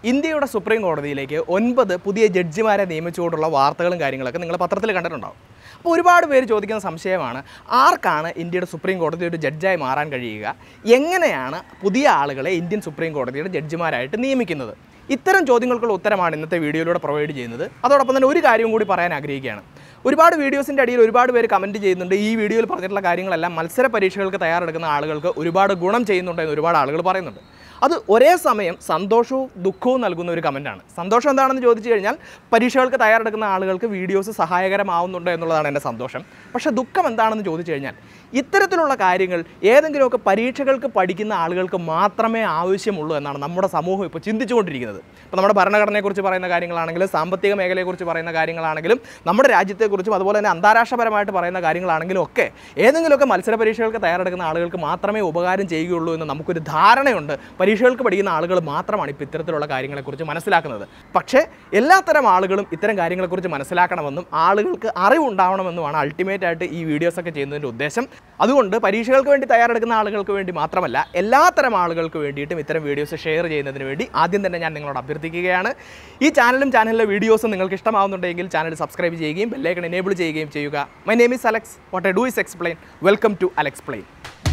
ഇന്ത്യയുടെ സുപ്രീം കോടതിയിലേക്ക് ഒൻപത് പുതിയ ജഡ്ജിമാരെ നിയമിച്ചുകൊണ്ടുള്ള വാർത്തകളും കാര്യങ്ങളൊക്കെ നിങ്ങൾ പത്രത്തിൽ കണ്ടിട്ടുണ്ടാവും അപ്പോൾ ഒരുപാട് പേര് ചോദിക്കുന്ന സംശയമാണ് ആർക്കാണ് ഇന്ത്യയുടെ സുപ്രീം കോടതി ഒരു ജഡ്ജായി മാറാൻ കഴിയുക എങ്ങനെയാണ് പുതിയ ആളുകളെ ഇന്ത്യൻ സുപ്രീം കോടതിയുടെ ജഡ്ജിമാരായിട്ട് നിയമിക്കുന്നത് ഇത്തരം ചോദ്യങ്ങൾക്കുള്ള ഉത്തരമാണ് ഇന്നത്തെ വീഡിയോയിലൂടെ പ്രൊവൈഡ് ചെയ്യുന്നത് അതോടൊപ്പം തന്നെ ഒരു കാര്യവും കൂടി പറയാൻ ആഗ്രഹിക്കുകയാണ് ഒരുപാട് വീഡിയോസിൻ്റെ അടിയിൽ ഒരുപാട് പേര് കമൻറ്റ് ചെയ്യുന്നുണ്ട് ഈ വീഡിയോയിൽ പറഞ്ഞിട്ടുള്ള കാര്യങ്ങളെല്ലാം മത്സര പരീക്ഷകൾക്ക് തയ്യാറെടുക്കുന്ന ആളുകൾക്ക് ഒരുപാട് ഗുണം ചെയ്യുന്നുണ്ട് എന്ന് ഒരുപാട് ആളുകൾ പറയുന്നുണ്ട് അത് ഒരേ സമയം സന്തോഷവും ദുഃഖവും നൽകുന്ന ഒരു കമൻറ്റാണ് സന്തോഷം എന്താണെന്ന് ചോദിച്ചു കഴിഞ്ഞാൽ പരീക്ഷകൾക്ക് തയ്യാറെടുക്കുന്ന ആളുകൾക്ക് വീഡിയോസ് സഹായകരമാവുന്നുണ്ട് എന്നുള്ളതാണ് എൻ്റെ സന്തോഷം പക്ഷേ ദുഃഖം എന്താണെന്ന് ചോദിച്ചു കഴിഞ്ഞാൽ ഇത്തരത്തിലുള്ള കാര്യങ്ങൾ ഏതെങ്കിലുമൊക്കെ പരീക്ഷകൾക്ക് പഠിക്കുന്ന ആളുകൾക്ക് മാത്രമേ ആവശ്യമുള്ളൂ എന്നാണ് നമ്മുടെ സമൂഹം ഇപ്പോൾ ചിന്തിച്ചുകൊണ്ടിരിക്കുന്നത് ഇപ്പോൾ നമ്മുടെ ഭരണഘടനയെക്കുറിച്ച് പറയുന്ന കാര്യങ്ങളാണെങ്കിലും സാമ്പത്തിക മേഖലയെക്കുറിച്ച് പറയുന്ന കാര്യങ്ങളാണെങ്കിലും നമ്മുടെ രാജ്യത്തെക്കുറിച്ചും അതുപോലെ തന്നെ അന്താരാഷ്ട്രപരമായിട്ട് പറയുന്ന കാര്യങ്ങളാണെങ്കിലും ഒക്കെ ഏതെങ്കിലുമൊക്കെ മത്സര പരീക്ഷകൾക്ക് തയ്യാറെടുക്കുന്ന ആളുകൾക്ക് മാത്രമേ ഉപകാരം ചെയ്യുകയുള്ളൂ എന്ന് നമുക്കൊരു ധാരണയുണ്ട് പരീക്ഷകൾക്ക് പഠിക്കുന്ന ആളുകൾ മാത്രമാണ് ഇപ്പോൾ ഇത്തരത്തിലുള്ള കാര്യങ്ങളെക്കുറിച്ച് മനസ്സിലാക്കുന്നത് പക്ഷേ എല്ലാത്തരം ആളുകളും ഇത്തരം കാര്യങ്ങളെക്കുറിച്ച് മനസ്സിലാക്കണമെന്നും ആളുകൾക്ക് അറിവുണ്ടാവണമെന്നുമാണ് അൾട്ടിമേറ്റ് ആയിട്ട് ഈ വീഡിയോസ് ഒക്കെ ചെയ്യുന്നതിൻ്റെ ഉദ്ദേശം അതുകൊണ്ട് പരീക്ഷകൾക്ക് വേണ്ടി തയ്യാറെടുക്കുന്ന ആളുകൾക്ക് വേണ്ടി മാത്രമല്ല എല്ലാത്തരം ആളുകൾക്ക് വേണ്ടിയിട്ടും ഇത്തരം വീഡിയോസ് ഷെയർ ചെയ്യുന്നതിന് വേണ്ടി ആദ്യം തന്നെ ഞാൻ നിങ്ങളോട് അഭ്യർത്ഥിക്കുകയാണ് ഈ ചാനലും ചാനലിലെ വീഡിയോസും നിങ്ങൾക്ക് ഇഷ്ടമാവുന്നുണ്ടെങ്കിൽ ചാനൽ സബ്സ്ക്രൈബ് ചെയ്യുകയും ബെല്ലൈക്കൺ എനേബിൾ ചെയ്യുകയും ചെയ്യുക my name is Alex what I do is explain welcome to Alexplain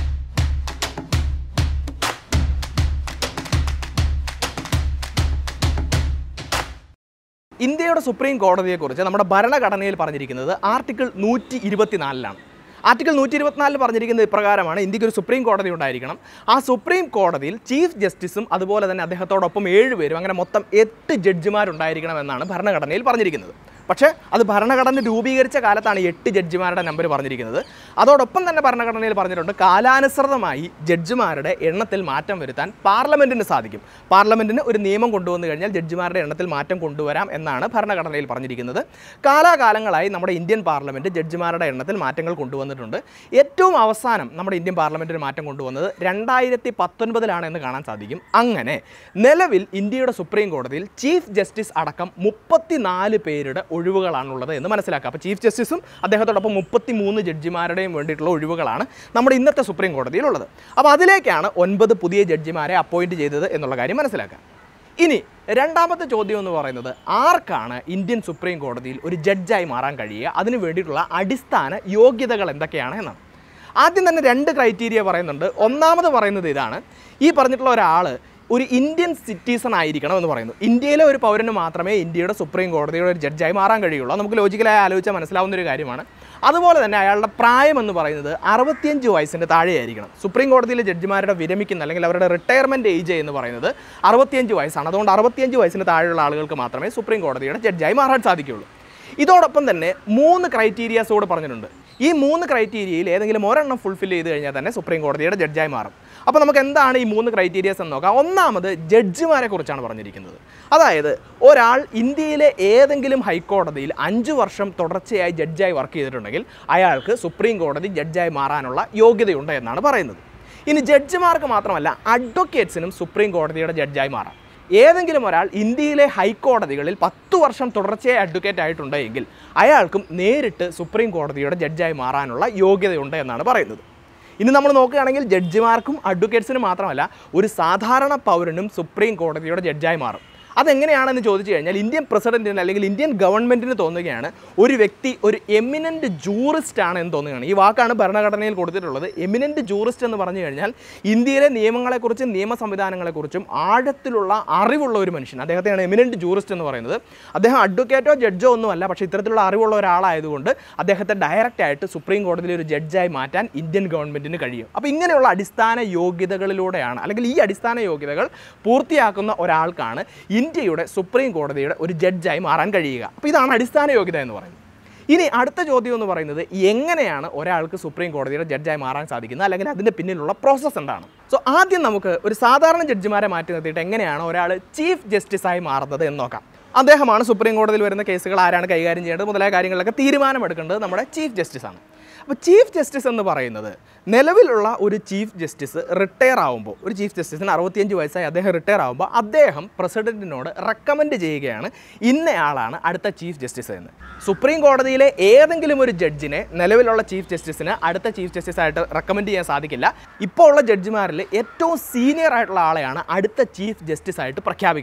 ഇന്ത്യയുടെ സുപ്രീം കോടതിയെക്കുറിച്ച് നമ്മുടെ ഭരണഘടനയിൽ പറഞ്ഞിരിക്കുന്നത് ആർട്ടിക്കിൾ നൂറ്റി ഇരുപത്തിനാലിലാണ് ആർട്ടിക്കിൾ നൂറ്റി ഇരുപത്തിനാലിൽ പറഞ്ഞിരിക്കുന്നത് ഇപ്രകാരമാണ് ഇന്ത്യക്ക് ഒരു സുപ്രീം കോടതി ഉണ്ടായിരിക്കണം ആ സുപ്രീം കോടതിയിൽ ചീഫ് ജസ്റ്റിസും അതുപോലെ തന്നെ അദ്ദേഹത്തോടൊപ്പം ഏഴുപേരും അങ്ങനെ മൊത്തം എട്ട് ജഡ്ജിമാരുണ്ടായിരിക്കണം എന്നാണ് ഭരണഘടനയിൽ പറഞ്ഞിരിക്കുന്നത് പക്ഷേ അത് ഭരണഘടന രൂപീകരിച്ച കാലത്താണ് എട്ട് ജഡ്ജിമാരുടെ നമ്പർ പറഞ്ഞിരിക്കുന്നത് അതോടൊപ്പം തന്നെ ഭരണഘടനയിൽ പറഞ്ഞിട്ടുണ്ട് കാലാനുസൃതമായി ജഡ്ജിമാരുടെ എണ്ണത്തിൽ മാറ്റം വരുത്താൻ പാർലമെൻറ്റിന് സാധിക്കും പാർലമെൻറ്റിന് ഒരു നിയമം കൊണ്ടുവന്നു കഴിഞ്ഞാൽ ജഡ്ജിമാരുടെ എണ്ണത്തിൽ മാറ്റം കൊണ്ടുവരാം എന്നാണ് ഭരണഘടനയിൽ പറഞ്ഞിരിക്കുന്നത് കാലാകാലങ്ങളായി നമ്മുടെ ഇന്ത്യൻ പാർലമെൻറ്റ് ജഡ്ജിമാരുടെ എണ്ണത്തിൽ മാറ്റങ്ങൾ കൊണ്ടുവന്നിട്ടുണ്ട് ഏറ്റവും അവസാനം നമ്മുടെ ഇന്ത്യൻ പാർലമെൻറ്റിന് മാറ്റം കൊണ്ടുവന്നത് രണ്ടായിരത്തി പത്തൊൻപതിലാണ് എന്ന് കാണാൻ സാധിക്കും അങ്ങനെ നിലവിൽ ഇന്ത്യയുടെ സുപ്രീം കോടതിയിൽ ചീഫ് ജസ്റ്റിസ് അടക്കം മുപ്പത്തിനാല് പേരുടെ ഒഴിവുകളാണുള്ളത് എന്ന് മനസ്സിലാക്കുക അപ്പോൾ ചീഫ് ജസ്റ്റിസും അദ്ദേഹത്തോടൊപ്പം മുപ്പത്തി മൂന്ന് ജഡ്ജിമാരുടെയും വേണ്ടിയിട്ടുള്ള ഒഴിവുകളാണ് നമ്മുടെ ഇന്നത്തെ സുപ്രീം കോടതിയിലുള്ളത് അപ്പോൾ അതിലേക്കാണ് ഒൻപത് പുതിയ ജഡ്ജിമാരെ അപ്പോയിൻറ്റ് ചെയ്തത് എന്നുള്ള കാര്യം മനസ്സിലാക്കുക ഇനി രണ്ടാമത്തെ ചോദ്യം എന്ന് പറയുന്നത് ആർക്കാണ് ഇന്ത്യൻ സുപ്രീം കോടതിയിൽ ഒരു ജഡ്ജായി മാറാൻ കഴിയുക അതിന് വേണ്ടിയിട്ടുള്ള അടിസ്ഥാന യോഗ്യതകൾ എന്തൊക്കെയാണ് എന്നാണ് ആദ്യം തന്നെ രണ്ട് ക്രൈറ്റീരിയ പറയുന്നുണ്ട് ഒന്നാമത് പറയുന്നത് ഇതാണ് ഈ പറഞ്ഞിട്ടുള്ള ഒരാൾ ഒരു ഇന്ത്യൻ സിറ്റിസൺ ആയിരിക്കണം എന്ന് പറയുന്നു ഇന്ത്യയിലെ ഒരു പൗരന് മാത്രമേ ഇന്ത്യയുടെ സുപ്രീം കോടതിയുടെ ഒരു ജഡ്ജായി മാറാൻ കഴിയുള്ളൂ അത് നമുക്ക് ലോജിക്കലായി ആലോചിച്ചാൽ മനസ്സിലാവുന്ന ഒരു കാര്യമാണ് അതുപോലെ തന്നെ അയാളുടെ പ്രായം എന്ന് പറയുന്നത് അറുപത്തിയഞ്ച് വയസ്സിൻ്റെ താഴെയായിരിക്കണം സുപ്രീം കോടതിയിലെ ജഡ്ജിമാരുടെ വിരമിക്കുന്ന അല്ലെങ്കിൽ അവരുടെ റിട്ടയർമെൻറ്റ് ഏജ് എന്ന് പറയുന്നത് അറുപത്തിയഞ്ച് വയസ്സാണ് അതുകൊണ്ട് അറുപത്തിയഞ്ച് വയസ്സിന് താഴെയുള്ള ആളുകൾക്ക് മാത്രമേ സുപ്രീം കോടതിയുടെ ജഡ്ജായി മാറാൻ സാധിക്കുകയുള്ളൂ ഇതോടൊപ്പം തന്നെ മൂന്ന് ക്രൈറ്റീരിയാസ് കൂടെ പറഞ്ഞിട്ടുണ്ട് ഈ മൂന്ന് ക്രൈറ്റീരിയയിൽ ഏതെങ്കിലും ഒരെണ്ണം ഫുൾഫിൽ ചെയ്ത് കഴിഞ്ഞാൽ തന്നെ സുപ്രീം കോടതിയുടെ ജഡ്ജായി മാറും അപ്പോൾ നമുക്ക് എന്താണ് ഈ മൂന്ന് ക്രൈറ്റീരിയാസ് എന്ന് നോക്കാം ഒന്നാമത് ജഡ്ജിമാരെ കുറിച്ചാണ് പറഞ്ഞിരിക്കുന്നത് അതായത് ഒരാൾ ഇന്ത്യയിലെ ഏതെങ്കിലും ഹൈക്കോടതിയിൽ അഞ്ച് വർഷം തുടർച്ചയായി ജഡ്ജായി വർക്ക് ചെയ്തിട്ടുണ്ടെങ്കിൽ അയാൾക്ക് സുപ്രീം കോടതി ജഡ്ജായി മാറാനുള്ള യോഗ്യതയുണ്ട് എന്നാണ് പറയുന്നത് ഇനി ജഡ്ജിമാർക്ക് മാത്രമല്ല അഡ്വക്കേറ്റ്സിനും സുപ്രീം കോടതിയുടെ ജഡ്ജായി മാറാം ഏതെങ്കിലും ഒരാൾ ഇന്ത്യയിലെ ഹൈക്കോടതികളിൽ പത്ത് വർഷം തുടർച്ചയായി അഡ്വക്കേറ്റ് ആയിട്ടുണ്ടെങ്കിൽ അയാൾക്കും നേരിട്ട് സുപ്രീം കോടതിയുടെ ജഡ്ജായി മാറാനുള്ള യോഗ്യതയുണ്ട് എന്നാണ് പറയുന്നത് ഇനി നമ്മൾ നോക്കുകയാണെങ്കിൽ ജഡ്ജിമാർക്കും അഡ്വക്കേറ്റ്സിനും മാത്രമല്ല ഒരു സാധാരണ പൗരനും സുപ്രീം കോടതിയുടെ ജഡ്ജായി മാറും അതെങ്ങനെയാണെന്ന് ചോദിച്ചു കഴിഞ്ഞാൽ ഇന്ത്യൻ പ്രസിഡന്റിന് അല്ലെങ്കിൽ ഇന്ത്യൻ ഗവൺമെൻറ്റിന് തോന്നുകയാണ് ഒരു വ്യക്തി ഒരു എമിനൻ്റ് ജൂറിസ്റ്റ് ആണ് എന്ന് തോന്നുകയാണ് ഈ വാക്കാണ് ഭരണഘടനയിൽ കൊടുത്തിട്ടുള്ളത് എമിനൻ്റ് ജൂറിസ്റ്റ് എന്ന് പറഞ്ഞു കഴിഞ്ഞാൽ ഇന്ത്യയിലെ നിയമങ്ങളെക്കുറിച്ചും നിയമ സംവിധാനങ്ങളെക്കുറിച്ചും ആഴത്തിലുള്ള അറിവുള്ള ഒരു മനുഷ്യൻ അദ്ദേഹത്തെയാണ് എമിനൻ്റ് ജൂറിസ്റ്റ് എന്ന് പറയുന്നത് അദ്ദേഹം അഡ്വക്കേറ്റോ ജഡ്ജോ ഒന്നുമല്ല പക്ഷേ ഇത്തരത്തിലുള്ള അറിവുള്ള ഒരാളായതുകൊണ്ട് അദ്ദേഹത്തെ ഡയറക്റ്റ് ആയിട്ട് സുപ്രീം കോടതിയിലെ ഒരു ജഡ്ജായി മാറ്റാൻ ഇന്ത്യൻ ഗവൺമെൻറ്റിന് കഴിയും അപ്പോൾ ഇങ്ങനെയുള്ള അടിസ്ഥാന യോഗ്യതകളിലൂടെയാണ് അല്ലെങ്കിൽ ഈ അടിസ്ഥാന യോഗ്യതകൾ പൂർത്തിയാക്കുന്ന ഒരാൾക്കാണ് ഇന്ത്യയുടെ സുപ്രീം കോടതിയുടെ ഒരു ജഡ്ജായി മാറാൻ കഴിയുക അപ്പോൾ ഇതാണ് അടിസ്ഥാന യോഗ്യത എന്ന് പറയുന്നത് ഇനി അടുത്ത ചോദ്യം എന്ന് പറയുന്നത് എങ്ങനെയാണ് ഒരാൾക്ക് സുപ്രീം കോടതിയുടെ ജഡ്ജായി മാറാൻ സാധിക്കുന്നത് അല്ലെങ്കിൽ അതിൻ്റെ പിന്നിലുള്ള പ്രോസസ്സ് എന്താണ് സോ ആദ്യം നമുക്ക് ഒരു സാധാരണ ജഡ്ജിമാരെ മാറ്റി നിർത്തിയിട്ട് എങ്ങനെയാണ് ഒരാൾ ചീഫ് ജസ്റ്റിസായി മാറുന്നത് എന്ന് നോക്കാം അദ്ദേഹമാണ് സുപ്രീം കോടതിയിൽ വരുന്ന കേസുകൾ ആരാണ് കൈകാര്യം ചെയ്യേണ്ടത് മുതലായ കാര്യങ്ങളിലൊക്കെ തീരുമാനമെടുക്കേണ്ടത് നമ്മുടെ ചീഫ് ജസ്റ്റിസാണ് അപ്പോൾ ചീഫ് ജസ്റ്റിസ് എന്ന് പറയുന്നത് നിലവിലുള്ള ഒരു ചീഫ് ജസ്റ്റിസ് റിട്ടയർ ആവുമ്പോൾ ഒരു ചീഫ് ജസ്റ്റിസിന് അറുപത്തിയഞ്ച് വയസ്സായി അദ്ദേഹം റിട്ടയർ ആവുമ്പോൾ അദ്ദേഹം പ്രസിഡന്റിനോട് റെക്കമെൻഡ് ചെയ്യുകയാണ് ഇന്നയാളാണ് അടുത്ത ചീഫ് ജസ്റ്റിസ് എന്ന് സുപ്രീം കോടതിയിലെ ഏതെങ്കിലും ഒരു ജഡ്ജിനെ നിലവിലുള്ള ചീഫ് ജസ്റ്റിസിന് അടുത്ത ചീഫ് ജസ്റ്റിസ് ആയിട്ട് റെക്കമെൻഡ് ചെയ്യാൻ സാധിക്കില്ല ഇപ്പോൾ ഉള്ള ജഡ്ജിമാരിൽ ഏറ്റവും സീനിയർ ആയിട്ടുള്ള ആളെയാണ് അടുത്ത ചീഫ് ജസ്റ്റിസ് ആയിട്ട് പ്രഖ്യാപിക്കുന്നത്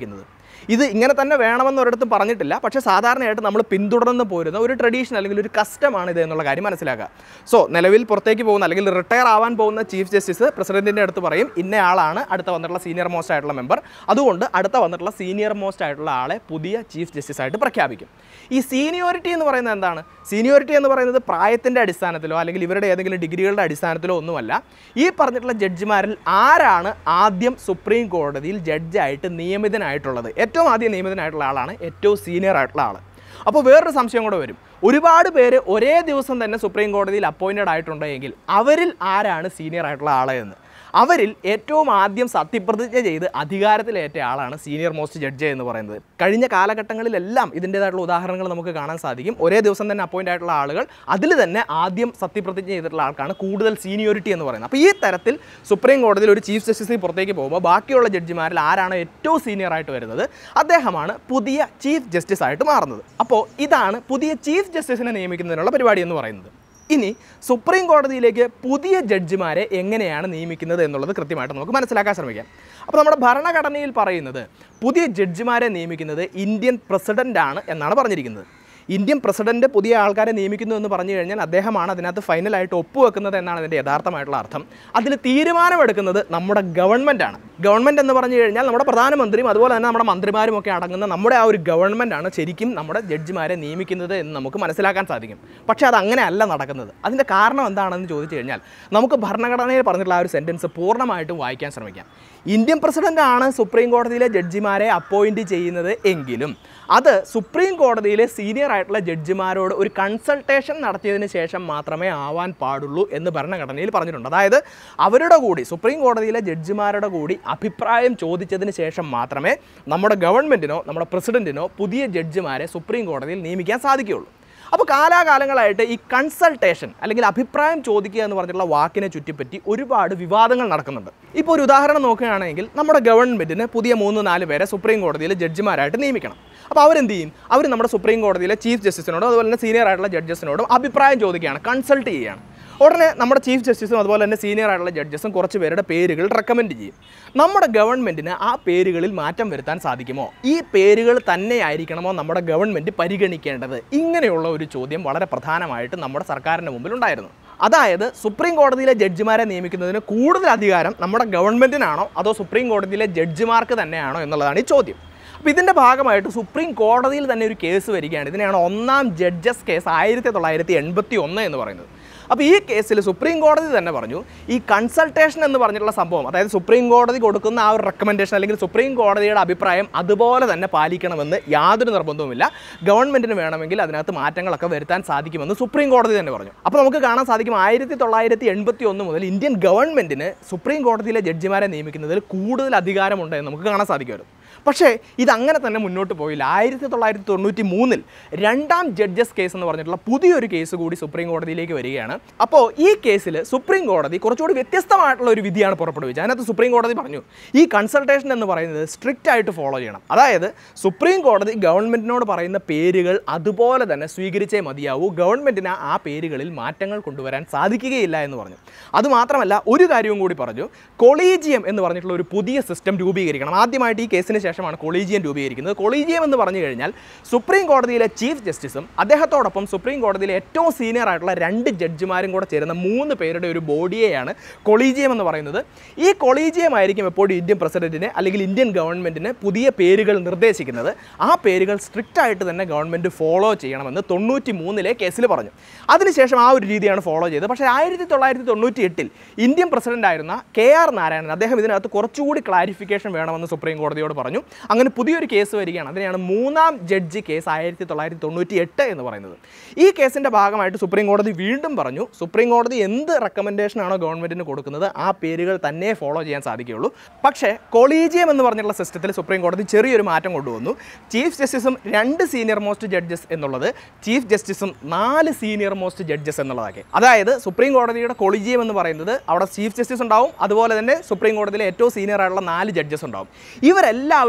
ഇത് ഇങ്ങനെ തന്നെ വേണമെന്ന് ഒരിടത്തും പറഞ്ഞിട്ടില്ല പക്ഷേ സാധാരണയായിട്ട് നമ്മൾ പിന്തുടർന്ന് പോരുന്ന ഒരു ട്രഡീഷൻ അല്ലെങ്കിൽ ഒരു കസ്റ്റമാണ് ഇത് എന്നുള്ള കാര്യം മനസ്സിലാക്കുക സോ നിലവിൽ പുറത്തേക്ക് പോകുന്ന അല്ലെങ്കിൽ റിട്ടയർ ആവാൻ പോകുന്ന ചീഫ് ജസ്റ്റിസ് പ്രസിഡന്റിൻ്റെ അടുത്ത് പറയും ഇന്ന ആളാണ് അടുത്ത വന്നിട്ടുള്ള സീനിയർ മോസ്റ്റ് ആയിട്ടുള്ള മെമ്പർ അതുകൊണ്ട് അടുത്ത വന്നിട്ടുള്ള സീനിയർ മോസ്റ്റ് ആയിട്ടുള്ള ആളെ പുതിയ ചീഫ് ജസ്റ്റിസ് ആയിട്ട് പ്രഖ്യാപിക്കും ഈ സീനിയോറിറ്റി എന്ന് പറയുന്നത് എന്താണ് സീനിയോറിറ്റി എന്ന് പറയുന്നത് പ്രായത്തിൻ്റെ അടിസ്ഥാനത്തിലോ അല്ലെങ്കിൽ ഇവരുടെ ഏതെങ്കിലും ഡിഗ്രികളുടെ അടിസ്ഥാനത്തിലോ ഒന്നുമല്ല ഈ പറഞ്ഞിട്ടുള്ള ജഡ്ജിമാരിൽ ആരാണ് ആദ്യം സുപ്രീം കോടതിയിൽ ജഡ്ജായിട്ട് നിയമിതനായിട്ടുള്ളത് ഏറ്റവും ആദ്യം നിയമിതനായിട്ടുള്ള ആളാണ് ഏറ്റവും സീനിയർ ആയിട്ടുള്ള ആൾ അപ്പോൾ വേറൊരു സംശയം കൂടെ വരും ഒരുപാട് പേര് ഒരേ ദിവസം തന്നെ സുപ്രീം കോടതിയിൽ അപ്പോയിൻറ്റഡ് ആയിട്ടുണ്ട് എങ്കിൽ അവരിൽ ആരാണ് സീനിയർ ആയിട്ടുള്ള ആൾ എന്ന് അവരിൽ ഏറ്റവും ആദ്യം സത്യപ്രതിജ്ഞ ചെയ്ത് അധികാരത്തിലേറ്റ ആളാണ് സീനിയർ മോസ്റ്റ് ജഡ്ജ് എന്ന് പറയുന്നത് കഴിഞ്ഞ കാലഘട്ടങ്ങളിലെല്ലാം ഇതിൻ്റേതായിട്ടുള്ള ഉദാഹരണങ്ങൾ നമുക്ക് കാണാൻ സാധിക്കും ഒരേ ദിവസം തന്നെ അപ്പോയിൻ്റ് ആയിട്ടുള്ള ആളുകൾ അതിൽ തന്നെ ആദ്യം സത്യപ്രതിജ്ഞ ചെയ്തിട്ടുള്ള ആൾക്കാണ് കൂടുതൽ സീനിയോറിറ്റി എന്ന് പറയുന്നത് അപ്പോൾ ഈ തരത്തിൽ സുപ്രീം കോടതിയിൽ ഒരു ചീഫ് ജസ്റ്റിസ് പുറത്തേക്ക് പോകുമ്പോൾ ബാക്കിയുള്ള ജഡ്ജിമാരിൽ ആരാണ് ഏറ്റവും സീനിയർ ആയിട്ട് വരുന്നത് അദ്ദേഹമാണ് പുതിയ ചീഫ് ജസ്റ്റിസ് ആയിട്ട് മാറുന്നത് അപ്പോൾ ഇതാണ് പുതിയ ചീഫ് ജസ്റ്റിസിനെ നിയമിക്കുന്നതിനുള്ള പരിപാടി എന്ന് പറയുന്നത് ഇനി സുപ്രീം കോടതിയിലേക്ക് പുതിയ ജഡ്ജിമാരെ എങ്ങനെയാണ് നിയമിക്കുന്നത് എന്നുള്ളത് കൃത്യമായിട്ട് നമുക്ക് മനസ്സിലാക്കാൻ ശ്രമിക്കാം അപ്പോൾ നമ്മുടെ ഭരണഘടനയിൽ പറയുന്നത് പുതിയ ജഡ്ജിമാരെ നിയമിക്കുന്നത് ഇന്ത്യൻ പ്രസിഡൻ്റാണ് എന്നാണ് പറഞ്ഞിരിക്കുന്നത് ഇന്ത്യൻ പ്രസിഡന്റ് പുതിയ ആൾക്കാരെ നിയമിക്കുന്നു എന്ന് പറഞ്ഞു കഴിഞ്ഞാൽ അദ്ദേഹമാണ് അതിനകത്ത് ഫൈനലായിട്ട് ഒപ്പുവെക്കുന്നത് എന്നാണ് അതിൻ്റെ യഥാർത്ഥമായിട്ടുള്ള അർത്ഥം അതിൽ തീരുമാനമെടുക്കുന്നത് നമ്മുടെ ഗവൺമെൻറ്റാണ് ഗവൺമെൻറ് എന്ന് പറഞ്ഞു കഴിഞ്ഞാൽ നമ്മുടെ പ്രധാനമന്ത്രിയും അതുപോലെ തന്നെ നമ്മുടെ മന്ത്രിമാരും ഒക്കെ അടങ്ങുന്ന നമ്മുടെ ആ ഒരു ഗവൺമെൻറ്റാണ് ശരിക്കും നമ്മുടെ ജഡ്ജിമാരെ നിയമിക്കുന്നത് എന്ന് നമുക്ക് മനസ്സിലാക്കാൻ സാധിക്കും പക്ഷേ അത് അങ്ങനെ അല്ല നടക്കുന്നത് അതിൻ്റെ കാരണം എന്താണെന്ന് ചോദിച്ചു കഴിഞ്ഞാൽ നമുക്ക് ഭരണഘടനയിൽ പറഞ്ഞിട്ടുള്ള ആ ഒരു സെൻറ്റൻസ് പൂർണ്ണമായിട്ടും വായിക്കാൻ ശ്രമിക്കാം ഇന്ത്യൻ പ്രസിഡൻ്റാണ് സുപ്രീം കോടതിയിലെ ജഡ്ജിമാരെ അപ്പോയിൻറ്റ് ചെയ്യുന്നത് എങ്കിലും അത് സുപ്രീം കോടതിയിലെ സീനിയർ ആയിട്ടുള്ള ജഡ്ജിമാരോട് ഒരു കൺസൾട്ടേഷൻ നടത്തിയതിന് ശേഷം മാത്രമേ ആവാൻ പാടുള്ളൂ എന്ന് ഭരണഘടനയിൽ പറഞ്ഞിട്ടുണ്ട് അതായത് അവരുടെ കൂടി സുപ്രീം കോടതിയിലെ ജഡ്ജിമാരുടെ കൂടി അഭിപ്രായം ചോദിച്ചതിന് ശേഷം മാത്രമേ നമ്മുടെ ഗവൺമെൻറ്റിനോ നമ്മുടെ പ്രസിഡൻറ്റിനോ പുതിയ ജഡ്ജിമാരെ സുപ്രീം കോടതിയിൽ നിയമിക്കാൻ സാധിക്കുകയുള്ളൂ അപ്പോൾ കാലാകാലങ്ങളായിട്ട് ഈ കൺസൾട്ടേഷൻ അല്ലെങ്കിൽ അഭിപ്രായം ചോദിക്കുക എന്ന് പറഞ്ഞിട്ടുള്ള വാക്കിനെ ചുറ്റിപ്പറ്റി ഒരുപാട് വിവാദങ്ങൾ നടക്കുന്നുണ്ട് ഇപ്പോൾ ഒരു ഉദാഹരണം നോക്കുകയാണെങ്കിൽ നമ്മുടെ ഗവൺമെൻറ്റിന് പുതിയ മൂന്ന് നാല് പേരെ സുപ്രീം കോടതിയിൽ ജഡ്ജിമാരായിട്ട് നിയമിക്കണം അപ്പോൾ അവരെന്ത് ചെയ്യും അവർ നമ്മുടെ സുപ്രീം കോടതിയിലെ ചീഫ് ജസ്റ്റിസിനോടും അതുപോലെ തന്നെ സീനിയർ ആയിട്ടുള്ള ജഡ്ജസിനോടും അഭിപ്രായം ചോദിക്കുകയാണ് കൺസൾട്ട് ചെയ്യുകയാണ് ഉടനെ നമ്മുടെ ചീഫ് ജസ്റ്റിസും അതുപോലെ തന്നെ സീനിയർ ആയിട്ടുള്ള ജഡ്ജസും കുറച്ച് പേരുടെ പേരുകൾ റെക്കമെൻഡ് ചെയ്യും നമ്മുടെ ഗവൺമെൻറ്റിന് ആ പേരുകളിൽ മാറ്റം വരുത്താൻ സാധിക്കുമോ ഈ പേരുകൾ തന്നെയായിരിക്കണമോ നമ്മുടെ ഗവൺമെൻറ് പരിഗണിക്കേണ്ടത് ഇങ്ങനെയുള്ള ഒരു ചോദ്യം വളരെ പ്രധാനമായിട്ട് നമ്മുടെ സർക്കാരിൻ്റെ മുമ്പിൽ ഉണ്ടായിരുന്നു അതായത് സുപ്രീം കോടതിയിലെ ജഡ്ജിമാരെ നിയമിക്കുന്നതിന് കൂടുതൽ അധികാരം നമ്മുടെ ഗവൺമെൻറ്റിനാണോ അതോ സുപ്രീം കോടതിയിലെ ജഡ്ജിമാർക്ക് തന്നെയാണോ എന്നുള്ളതാണ് ഈ ചോദ്യം അപ്പോൾ ഇതിൻ്റെ ഭാഗമായിട്ട് സുപ്രീം കോടതിയിൽ തന്നെ ഒരു കേസ് വരികയാണ് ഇതിനെയാണ് ഒന്നാം ജഡ്ജസ് കേസ് ആയിരത്തി തൊള്ളായിരത്തി എൺപത്തി ഒന്ന് എന്ന് പറയുന്നത് അപ്പോൾ ഈ കേസിൽ സുപ്രീം കോടതി തന്നെ പറഞ്ഞു ഈ കൺസൾട്ടേഷൻ എന്ന് പറഞ്ഞിട്ടുള്ള സംഭവം അതായത് സുപ്രീം കോടതി കൊടുക്കുന്ന ആ ഒരു റെക്കമെൻഡേഷൻ അല്ലെങ്കിൽ സുപ്രീം കോടതിയുടെ അഭിപ്രായം അതുപോലെ തന്നെ പാലിക്കണമെന്ന് യാതൊരു നിർബന്ധവുമില്ല ഗവൺമെൻറ്റിന് വേണമെങ്കിൽ അതിനകത്ത് മാറ്റങ്ങളൊക്കെ വരുത്താൻ സാധിക്കുമെന്ന് സുപ്രീം കോടതി തന്നെ പറഞ്ഞു അപ്പോൾ നമുക്ക് കാണാൻ സാധിക്കും ആയിരത്തി തൊള്ളായിരത്തി എൺപത്തി ഒന്ന് മുതൽ ഇന്ത്യൻ ഗവൺമെൻറ്റിന് സുപ്രീം കോടതിയിലെ ജഡ്ജിമാരെ നിയമിക്കുന്നതിൽ കൂടുതൽ അധികാരമുണ്ട് എന്ന് നമുക്ക് കാണാൻ സാധിക്കുമായിരുന്നു പക്ഷേ ഇത് അങ്ങനെ തന്നെ മുന്നോട്ട് പോയില്ല ആയിരത്തി തൊള്ളായിരത്തി തൊണ്ണൂറ്റി മൂന്നിൽ രണ്ടാം ജഡ്ജസ് കേസ് എന്ന് പറഞ്ഞിട്ടുള്ള പുതിയൊരു കേസ് കൂടി സുപ്രീം കോടതിയിലേക്ക് വരികയാണ് അപ്പോൾ ഈ കേസിൽ സുപ്രീം കോടതി കുറച്ചുകൂടി വ്യത്യസ്തമായിട്ടുള്ള ഒരു വിധിയാണ് പുറപ്പെടുവിച്ചത് അതിനകത്ത് സുപ്രീം കോടതി പറഞ്ഞു ഈ കൺസൾട്ടേഷൻ എന്ന് പറയുന്നത് സ്ട്രിക്റ്റ് ആയിട്ട് ഫോളോ ചെയ്യണം അതായത് സുപ്രീം കോടതി ഗവൺമെൻറ്റിനോട് പറയുന്ന പേരുകൾ അതുപോലെ തന്നെ സ്വീകരിച്ചേ മതിയാവൂ ഗവൺമെൻറ്റിന് ആ പേരുകളിൽ മാറ്റങ്ങൾ കൊണ്ടുവരാൻ സാധിക്കുകയില്ല എന്ന് പറഞ്ഞു അതുമാത്രമല്ല ഒരു കാര്യവും കൂടി പറഞ്ഞു കൊളീജിയം എന്ന് പറഞ്ഞിട്ടുള്ള ഒരു പുതിയ സിസ്റ്റം രൂപീകരിക്കണം ആദ്യമായിട്ട് ഈ കേസിന് ശേഷമാണ് കൊളീജിയം രൂപീകരിക്കുന്നത് കൊളീജിയം എന്ന് പറഞ്ഞു കഴിഞ്ഞാൽ സുപ്രീം കോടതിയിലെ ചീഫ് ജസ്റ്റിസും അദ്ദേഹത്തോടൊപ്പം സുപ്രീം കോടതിയിലെ ഏറ്റവും സീനിയർ ആയിട്ടുള്ള രണ്ട് ജഡ്ജിമാരും കൂടെ ചേരുന്ന മൂന്ന് പേരുടെ ഒരു ബോഡിയെയാണ് കൊളീജിയം എന്ന് പറയുന്നത് ഈ കൊളീജിയം ആയിരിക്കും എപ്പോഴും ഇന്ത്യൻ പ്രസിഡന്റിനെ അല്ലെങ്കിൽ ഇന്ത്യൻ ഗവൺമെന്റിന് പുതിയ പേരുകൾ നിർദ്ദേശിക്കുന്നത് ആ പേരുകൾ സ്ട്രിക്റ്റ് ആയിട്ട് തന്നെ ഗവൺമെന്റ് ഫോളോ ചെയ്യണമെന്ന് തൊണ്ണൂറ്റി മൂന്നിലെ കേസിൽ പറഞ്ഞു അതിനുശേഷം ആ ഒരു രീതിയാണ് ഫോളോ ചെയ്തത് പക്ഷേ ആയിരത്തി തൊള്ളായിരത്തി തൊണ്ണൂറ്റി എട്ടിൽ ഇന്ത്യൻ പ്രസിഡന്റ് ആയിരുന്ന കെ ആർ നാരായണൻ അദ്ദേഹം ഇതിനകത്ത് കുറച്ചുകൂടി ക്ലാരിഫിക്കേഷൻ വേണമെന്ന് സുപ്രീം കോടതിയോട് പറഞ്ഞു അങ്ങനെ പുതിയൊരു കേസ് വരികയാണ് അതിനെയാണ് മൂന്നാം ജഡ്ജി കേസ് ആയിരത്തി തൊള്ളായിരത്തി തൊണ്ണൂറ്റി എട്ട് എന്ന് പറയുന്നത് ഈ കേസിൻ്റെ ഭാഗമായിട്ട് സുപ്രീം കോടതി വീണ്ടും പറഞ്ഞു സുപ്രീം കോടതി എന്ത് റെക്കമെൻഡേഷൻ ആണോ ഗവൺമെൻറ്റിന് കൊടുക്കുന്നത് ആ പേരുകൾ തന്നെ ഫോളോ ചെയ്യാൻ സാധിക്കുകയുള്ളൂ പക്ഷേ കൊളീജിയം എന്ന് പറഞ്ഞിട്ടുള്ള സിസ്റ്റത്തിൽ സുപ്രീം കോടതി ചെറിയൊരു മാറ്റം കൊണ്ടുവന്നു ചീഫ് ജസ്റ്റിസും രണ്ട് സീനിയർ മോസ്റ്റ് ജഡ്ജസ് എന്നുള്ളത് ചീഫ് ജസ്റ്റിസും നാല് സീനിയർ മോസ്റ്റ് ജഡ്ജസ് എന്നുള്ളതാക്കി അതായത് സുപ്രീം കോടതിയുടെ കൊളീജിയം എന്ന് പറയുന്നത് അവിടെ ചീഫ് ജസ്റ്റിസ് ഉണ്ടാവും അതുപോലെ തന്നെ സുപ്രീം കോടതിയിലെ ഏറ്റവും സീനിയർ ആയിട്ടുള്ള നാല് ജഡ്ജസ് ഉണ്ടാവും ഇവരെല്ലാവരും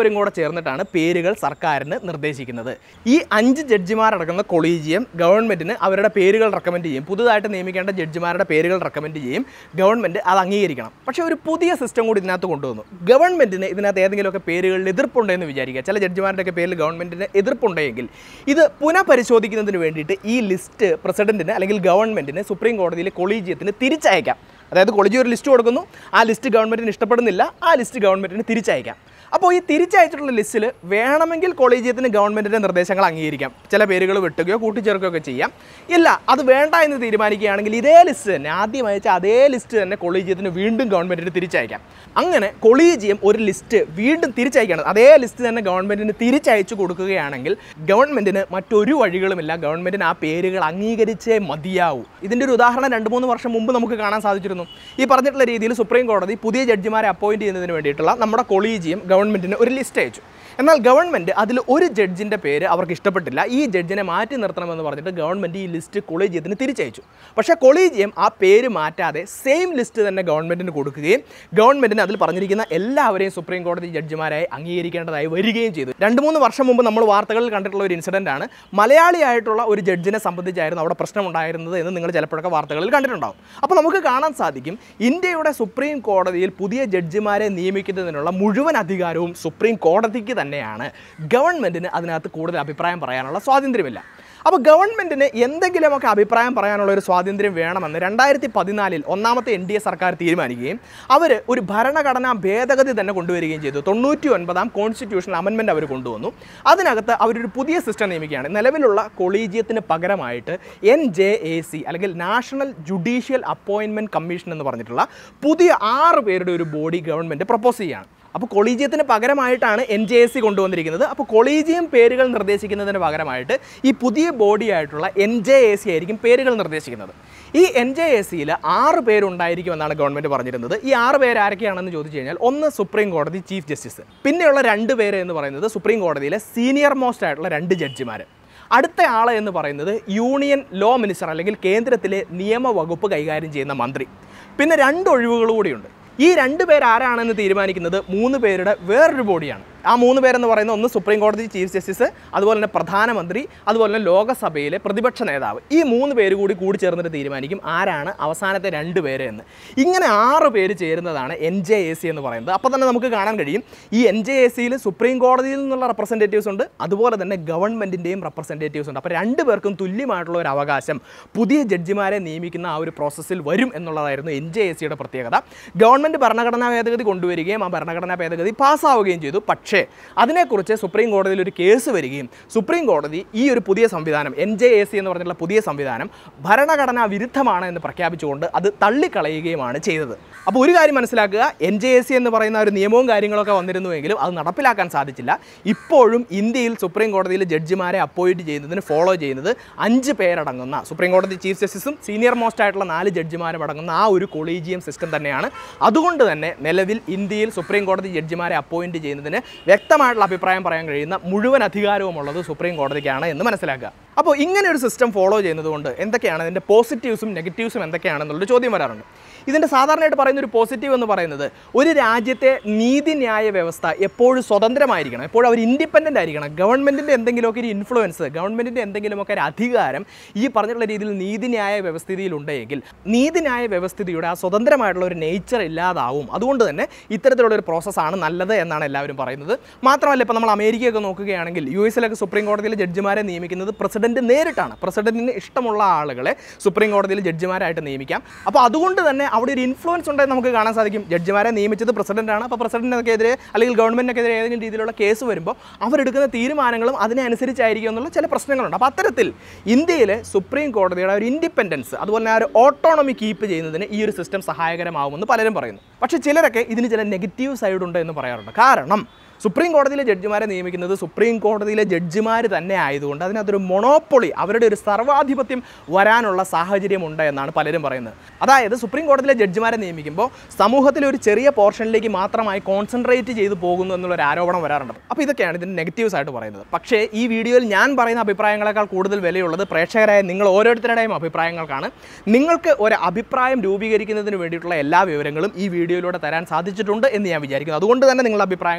എല്ലാവരും കൂടെ ചേർന്നിട്ടാണ് പേരുകൾ സർക്കാരിന് നിർദ്ദേശിക്കുന്നത് ഈ അഞ്ച് ജഡ്ജിമാരടങ്ങുന്ന കൊളീജിയം ഗവൺമെൻറ്റിന് അവരുടെ പേരുകൾ റെക്കമെൻഡ് ചെയ്യും പുതുതായിട്ട് നിയമിക്കേണ്ട ജഡ്ജിമാരുടെ പേരുകൾ റെക്കമെൻഡ് ചെയ്യും ഗവൺമെൻറ് അത് അംഗീകരിക്കണം പക്ഷേ ഒരു പുതിയ സിസ്റ്റം കൂടി ഇതിനകത്ത് കൊണ്ടുവന്നു ഗവൺമെൻറ്റിന് ഇതിനകത്ത് ഏതെങ്കിലുമൊക്കെ പേരുകളിൽ എതിർപ്പുണ്ടെന്ന് വിചാരിക്കുക ചില ജഡ്ജിമാരുടെയൊക്കെ പേരിൽ ഗവൺമെൻറ്റിന് എതിർപ്പുണ്ടെങ്കിൽ ഇത് പുനഃപരിശോധിക്കുന്നതിന് വേണ്ടിയിട്ട് ഈ ലിസ്റ്റ് പ്രസിഡന്റിന് അല്ലെങ്കിൽ ഗവൺമെൻറ്റിന് സുപ്രീം കോടതിയിലെ കൊളീജിയത്തിന് തിരിച്ചയക്കാം അതായത് കൊളീജിയം ഒരു ലിസ്റ്റ് കൊടുക്കുന്നു ആ ലിസ്റ്റ് ഗവൺമെൻറ്റിന് ഇഷ്ടപ്പെടുന്നില്ല ആ ലിസ്റ്റ് ഗവൺമെൻറ്റിന് തിരിച്ചയക്കാം അപ്പോൾ ഈ തിരിച്ചയച്ചിട്ടുള്ള ലിസ്റ്റിൽ വേണമെങ്കിൽ കൊളീജിയത്തിന് ഗവൺമെൻറ്റിൻ്റെ നിർദ്ദേശങ്ങൾ അംഗീകരിക്കാം ചില പേരുകൾ വെട്ടുകയോ കൂട്ടിച്ചേർക്കുകയോ ഒക്കെ ചെയ്യാം ഇല്ല അത് വേണ്ട എന്ന് തീരുമാനിക്കുകയാണെങ്കിൽ ഇതേ ലിസ്റ്റ് തന്നെ ആദ്യം അയച്ച അതേ ലിസ്റ്റ് തന്നെ കൊളീജിയത്തിന് വീണ്ടും ഗവൺമെൻറ്റിന് തിരിച്ചയക്കാം അങ്ങനെ കൊളീജിയം ഒരു ലിസ്റ്റ് വീണ്ടും തിരിച്ചയക്കണം അതേ ലിസ്റ്റ് തന്നെ ഗവൺമെൻറ്റിന് തിരിച്ചയച്ചു കൊടുക്കുകയാണെങ്കിൽ ഗവൺമെൻറ്റിന് മറ്റൊരു വഴികളുമില്ല ഗവൺമെൻറ്റിന് ആ പേരുകൾ അംഗീകരിച്ചേ മതിയാവൂ ഇതിൻ്റെ ഒരു ഉദാഹരണം രണ്ട് മൂന്ന് വർഷം മുമ്പ് നമുക്ക് കാണാൻ സാധിച്ചിരുന്നു ഈ പറഞ്ഞിട്ടുള്ള രീതിയിൽ സുപ്രീം കോടതി പുതിയ ജഡ്ജിമാരെ അപ്പോയിന്റ് ചെയ്യുന്നതിന് വേണ്ടിയിട്ടുള്ള നമ്മുടെ കൊളീജിയം ഗവൺമെൻറ്റിന് ഒരു ലിസ്റ്റ് അയച്ചു എന്നാൽ ഗവൺമെൻറ് അതിൽ ഒരു ജഡ്ജിൻ്റെ പേര് അവർക്ക് ഇഷ്ടപ്പെട്ടില്ല ഈ ജഡ്ജിനെ മാറ്റി നിർത്തണമെന്ന് പറഞ്ഞിട്ട് ഗവൺമെൻറ് ഈ ലിസ്റ്റ് കൊളീജിയത്തിന് തിരിച്ചയച്ചു പക്ഷേ കൊളീജിയം ആ പേര് മാറ്റാതെ സെയിം ലിസ്റ്റ് തന്നെ ഗവൺമെൻറ്റിന് കൊടുക്കുകയും ഗവൺമെൻറ്റിന് അതിൽ പറഞ്ഞിരിക്കുന്ന എല്ലാവരെയും സുപ്രീം കോടതി ജഡ്ജിമാരായി അംഗീകരിക്കേണ്ടതായി വരികയും ചെയ്തു രണ്ട് മൂന്ന് വർഷം മുമ്പ് നമ്മൾ വാർത്തകളിൽ കണ്ടിട്ടുള്ള ഒരു ഇൻസിഡൻ്റ് ആണ് മലയാളിയായിട്ടുള്ള ഒരു ജഡ്ജിനെ സംബന്ധിച്ചായിരുന്നു അവിടെ പ്രശ്നമുണ്ടായിരുന്നത് എന്ന് നിങ്ങൾ ചിലപ്പോഴൊക്കെ വാർത്തകളിൽ കണ്ടിട്ടുണ്ടാവും അപ്പോൾ നമുക്ക് കാണാൻ സാധിക്കും ഇന്ത്യയുടെ സുപ്രീം കോടതിയിൽ പുതിയ ജഡ്ജിമാരെ നിയമിക്കുന്നതിനുള്ള മുഴുവൻ അധികാരവും സുപ്രീം കോടതിക്ക് തന്നെയാണ് ഗവൺമെൻറ്റിന് അതിനകത്ത് കൂടുതൽ അഭിപ്രായം പറയാനുള്ള സ്വാതന്ത്ര്യമില്ല അപ്പോൾ ഗവൺമെൻറ്റിന് എന്തെങ്കിലുമൊക്കെ അഭിപ്രായം പറയാനുള്ള ഒരു സ്വാതന്ത്ര്യം വേണമെന്ന് രണ്ടായിരത്തി പതിനാലിൽ ഒന്നാമത്തെ എൻ ഡി എ സർക്കാർ തീരുമാനിക്കുകയും അവർ ഒരു ഭരണഘടനാ ഭേദഗതി തന്നെ കൊണ്ടുവരികയും ചെയ്തു തൊണ്ണൂറ്റി ഒൻപതാം കോൺസ്റ്റിറ്റ്യൂഷണൽ അമെൻമെൻറ്റ് അവർ കൊണ്ടുവന്നു അതിനകത്ത് അവരൊരു പുതിയ സിസ്റ്റം നിയമിക്കുകയാണ് നിലവിലുള്ള കൊളീജിയത്തിന് പകരമായിട്ട് എൻ ജെ എ സി അല്ലെങ്കിൽ നാഷണൽ ജുഡീഷ്യൽ അപ്പോയിൻമെൻറ്റ് കമ്മീഷൻ എന്ന് പറഞ്ഞിട്ടുള്ള പുതിയ ആറ് പേരുടെ ഒരു ബോഡി ഗവൺമെൻറ് പ്രപ്പോസ് ചെയ്യുകയാണ് അപ്പോൾ കൊളീജിയത്തിന് പകരമായിട്ടാണ് എൻ ജെ എസ് സി കൊണ്ടുവന്നിരിക്കുന്നത് അപ്പോൾ കൊളീജിയം പേരുകൾ നിർദ്ദേശിക്കുന്നതിന് പകരമായിട്ട് ഈ പുതിയ ബോഡിയായിട്ടുള്ള എൻ ജെ എ സി ആയിരിക്കും പേരുകൾ നിർദ്ദേശിക്കുന്നത് ഈ എൻ ജെ എ സിയിൽ ആറ് പേരുണ്ടായിരിക്കുമെന്നാണ് ഗവൺമെൻറ് പറഞ്ഞിരുന്നത് ഈ ആറ് പേര് ആരൊക്കെയാണെന്ന് ചോദിച്ചു കഴിഞ്ഞാൽ ഒന്ന് സുപ്രീം കോടതി ചീഫ് ജസ്റ്റിസ് പിന്നെയുള്ള രണ്ട് പേര് എന്ന് പറയുന്നത് സുപ്രീം കോടതിയിലെ സീനിയർ മോസ്റ്റ് ആയിട്ടുള്ള രണ്ട് ജഡ്ജിമാർ അടുത്ത ആൾ എന്ന് പറയുന്നത് യൂണിയൻ ലോ മിനിസ്റ്റർ അല്ലെങ്കിൽ കേന്ദ്രത്തിലെ നിയമവകുപ്പ് കൈകാര്യം ചെയ്യുന്ന മന്ത്രി പിന്നെ രണ്ട് ഒഴിവുകൾ കൂടിയുണ്ട് ഈ രണ്ട് പേർ ആരാണെന്ന് തീരുമാനിക്കുന്നത് മൂന്ന് പേരുടെ വേറൊരു ബോഡിയാണ് ആ മൂന്ന് പേരെന്ന് പറയുന്ന ഒന്ന് സുപ്രീം കോടതി ചീഫ് ജസ്റ്റിസ് അതുപോലെ തന്നെ പ്രധാനമന്ത്രി അതുപോലെ തന്നെ ലോകസഭയിലെ പ്രതിപക്ഷ നേതാവ് ഈ മൂന്ന് പേര് കൂടി കൂടി ചേർന്നിട്ട് തീരുമാനിക്കും ആരാണ് അവസാനത്തെ രണ്ട് പേര് എന്ന് ഇങ്ങനെ ആറ് പേര് ചേരുന്നതാണ് എൻ ജെ എ സി എന്ന് പറയുന്നത് അപ്പോൾ തന്നെ നമുക്ക് കാണാൻ കഴിയും ഈ എൻ ജെ എ സിയിൽ സുപ്രീം കോടതിയിൽ നിന്നുള്ള റെപ്രസെൻറ്റേറ്റീവ്സ് ഉണ്ട് അതുപോലെ തന്നെ ഗവൺമെൻറ്റിൻ്റെയും റെപ്രസെൻറ്റേറ്റീവ്സ് ഉണ്ട് അപ്പോൾ രണ്ട് പേർക്കും തുല്യമായിട്ടുള്ള ഒരു അവകാശം പുതിയ ജഡ്ജിമാരെ നിയമിക്കുന്ന ആ ഒരു പ്രോസസ്സിൽ വരും എന്നുള്ളതായിരുന്നു എൻ ജെ എ സിയുടെ പ്രത്യേകത ഗവൺമെൻറ് ഭരണഘടനാ ഭേദഗതി കൊണ്ടുവരികയും ആ ഭരണഘടനാ ഭേദഗതി പാസ്സാവുകയും ചെയ്തു പക്ഷേ അതിനെക്കുറിച്ച് സുപ്രീം കോടതിയിൽ ഒരു കേസ് വരികയും സുപ്രീം കോടതി ഈ ഒരു പുതിയ സംവിധാനം എൻ ജെ എ സി എന്ന് പറഞ്ഞിട്ടുള്ള പുതിയ സംവിധാനം ഭരണഘടനാ വിരുദ്ധമാണ് എന്ന് പ്രഖ്യാപിച്ചുകൊണ്ട് അത് തള്ളിക്കളയുകയുമാണ് ചെയ്തത് അപ്പോൾ ഒരു കാര്യം മനസ്സിലാക്കുക എൻ ജെ എ സി എന്ന് പറയുന്ന ഒരു നിയമവും കാര്യങ്ങളൊക്കെ വന്നിരുന്നുവെങ്കിലും അത് നടപ്പിലാക്കാൻ സാധിച്ചില്ല ഇപ്പോഴും ഇന്ത്യയിൽ സുപ്രീം കോടതിയിൽ ജഡ്ജിമാരെ അപ്പോയിൻറ്റ് ചെയ്യുന്നതിന് ഫോളോ ചെയ്യുന്നത് അഞ്ച് പേരടങ്ങുന്ന സുപ്രീം കോടതി ചീഫ് ജസ്റ്റിസും സീനിയർ മോസ്റ്റ് ആയിട്ടുള്ള നാല് ജഡ്ജിമാരും അടങ്ങുന്ന ആ ഒരു കൊളീജിയം സിസ്റ്റം തന്നെയാണ് അതുകൊണ്ട് തന്നെ നിലവിൽ ഇന്ത്യയിൽ സുപ്രീം കോടതി ജഡ്ജിമാരെ അപ്പോയിൻറ്റ് ചെയ്യുന്നതിന് വ്യക്തമായിട്ടുള്ള അഭിപ്രായം പറയാൻ കഴിയുന്ന മുഴുവൻ അധികാരവുമുള്ളത് സുപ്രീം കോടതിക്കാണ് എന്ന് മനസ്സിലാക്കുക അപ്പോൾ ഇങ്ങനെ ഒരു സിസ്റ്റം ഫോളോ ചെയ്യുന്നത് കൊണ്ട് എന്തൊക്കെയാണ് അതിൻ്റെ പോസിറ്റീവ്സും നെഗറ്റീവ്സും എന്തൊക്കെയാണെന്നുള്ളൊരു ചോദ്യം വരാറുണ്ട് ഇതിൻ്റെ സാധാരണയായിട്ട് പറയുന്ന ഒരു പോസിറ്റീവ് എന്ന് പറയുന്നത് ഒരു രാജ്യത്തെ നീതിന്യായ വ്യവസ്ഥ എപ്പോഴും സ്വതന്ത്രമായിരിക്കണം എപ്പോഴും അവർ ഇൻഡിപെൻഡൻ്റ് ആയിരിക്കണം ഗവൺമെൻറ്റിൻ്റെ എന്തെങ്കിലുമൊക്കെ ഒരു ഇൻഫ്ലുവൻസ് ഗവൺമെൻറ്റിൻ്റെ എന്തെങ്കിലുമൊക്കെ ഒരു അധികാരം ഈ പറഞ്ഞിട്ടുള്ള രീതിയിൽ നീതിന്യായ വ്യവസ്ഥിതിയിൽ ഉണ്ടെങ്കിൽ നീതിന്യായ വ്യവസ്ഥിതിയുടെ ആ സ്വതന്ത്രമായിട്ടുള്ള ഒരു നേച്ചർ ഇല്ലാതാവും അതുകൊണ്ട് തന്നെ ഇത്തരത്തിലുള്ള ഒരു പ്രോസസ്സാണ് നല്ലത് എന്നാണ് എല്ലാവരും പറയുന്നത് മാത്രമല്ല ഇപ്പോൾ നമ്മൾ അമേരിക്കയൊക്കെ നോക്കുകയാണെങ്കിൽ യു എസിലൊക്കെ സുപ്രീം കോടതിയിലെ ജഡ്ജിമാരെ നിയമിക്കുന്നത് പ്രസിഡന്റ് നേരിട്ടാണ് പ്രസിഡന്റിന് ഇഷ്ടമുള്ള ആളുകളെ സുപ്രീം കോടതിയിൽ ജഡ്ജിമാരായിട്ട് നിയമിക്കാം അപ്പോൾ അതുകൊണ്ട് തന്നെ അവിടെ ഒരു ഇൻഫ്ലുവൻസ് ഉണ്ടെന്ന് നമുക്ക് കാണാൻ സാധിക്കും ജഡ്ജിമാരെ നിയമിച്ചത് പ്രസിഡന്റാണ് അപ്പോൾ പ്രസിഡന്റിനെതിരെ അല്ലെങ്കിൽ ഗവൺമെന്റിനെതിരെ ഏതെങ്കിലും രീതിയിലുള്ള കേസ് വരുമ്പോൾ അവരെടുക്കുന്ന തീരുമാനങ്ങളും അതിനനുസരിച്ചായിരിക്കും എന്നുള്ള ചില പ്രശ്നങ്ങളുണ്ട് അപ്പോൾ അത്തരത്തിൽ ഇന്ത്യയിലെ സുപ്രീം കോടതിയുടെ ഒരു ഇൻഡിപെൻഡൻസ് അതുപോലെ തന്നെ ആ ഒരു ഓട്ടോണമി കീപ്പ് ചെയ്യുന്നതിന് ഈ ഒരു സിസ്റ്റം സഹായകരമാവുമെന്ന് പലരും പറയുന്നു പക്ഷേ ചിലരൊക്കെ ഇതിന് ചില നെഗറ്റീവ് സൈഡ് ഉണ്ട് എന്ന് പറയാറുണ്ട് കാരണം സുപ്രീം കോടതിയിലെ ജഡ്ജിമാരെ നിയമിക്കുന്നത് സുപ്രീം കോടതിയിലെ ജഡ്ജിമാർ തന്നെ ആയതുകൊണ്ട് അതിനകത്തൊരു മൊണോപ്പൊളി അവരുടെ ഒരു സർവാധിപത്യം വരാനുള്ള സാഹചര്യമുണ്ട് എന്നാണ് പലരും പറയുന്നത് അതായത് സുപ്രീം കോടതിയിലെ ജഡ്ജിമാരെ നിയമിക്കുമ്പോൾ സമൂഹത്തിലെ ഒരു ചെറിയ പോർഷനിലേക്ക് മാത്രമായി കോൺസെൻട്രേറ്റ് ചെയ്തു പോകുന്നു എന്നുള്ളൊരു ആരോപണം വരാറുണ്ട് അപ്പോൾ ഇതൊക്കെയാണ് ഇതിൻ്റെ നെഗറ്റീവ്സ് ആയിട്ട് പറയുന്നത് പക്ഷേ ഈ വീഡിയോയിൽ ഞാൻ പറയുന്ന അഭിപ്രായങ്ങളെക്കാൾ കൂടുതൽ വിലയുള്ളത് പ്രേക്ഷകരായ നിങ്ങൾ ഓരോരുത്തരുടെയും അഭിപ്രായങ്ങൾക്കാണ് നിങ്ങൾക്ക് ഒരു അഭിപ്രായം രൂപീകരിക്കുന്നതിന് വേണ്ടിയിട്ടുള്ള എല്ലാ വിവരങ്ങളും ഈ വീഡിയോയിലൂടെ തരാൻ സാധിച്ചിട്ടുണ്ട് എന്ന് ഞാൻ വിചാരിക്കുന്നു അതുകൊണ്ട് തന്നെ നിങ്ങളുടെ അഭിപ്രായങ്ങളും നിർദ്ദേശങ്ങളും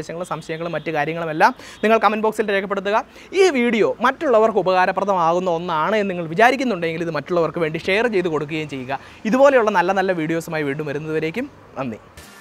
നിർദ്ദേശങ്ങളും സംശയങ്ങളും മറ്റു കാര്യങ്ങളുമെല്ലാം നിങ്ങൾ കമൻറ്റ് ബോക്സിൽ രേഖപ്പെടുത്തുക ഈ വീഡിയോ മറ്റുള്ളവർക്ക് ഉപകാരപ്രദമാകുന്ന ഒന്നാണ് എന്ന് നിങ്ങൾ വിചാരിക്കുന്നുണ്ടെങ്കിൽ ഇത് മറ്റുള്ളവർക്ക് വേണ്ടി ഷെയർ ചെയ്ത് കൊടുക്കുകയും ചെയ്യുക ഇതുപോലെയുള്ള നല്ല നല്ല വീഡിയോസുമായി വീണ്ടും വരുന്നതുവരേക്കും നന്ദി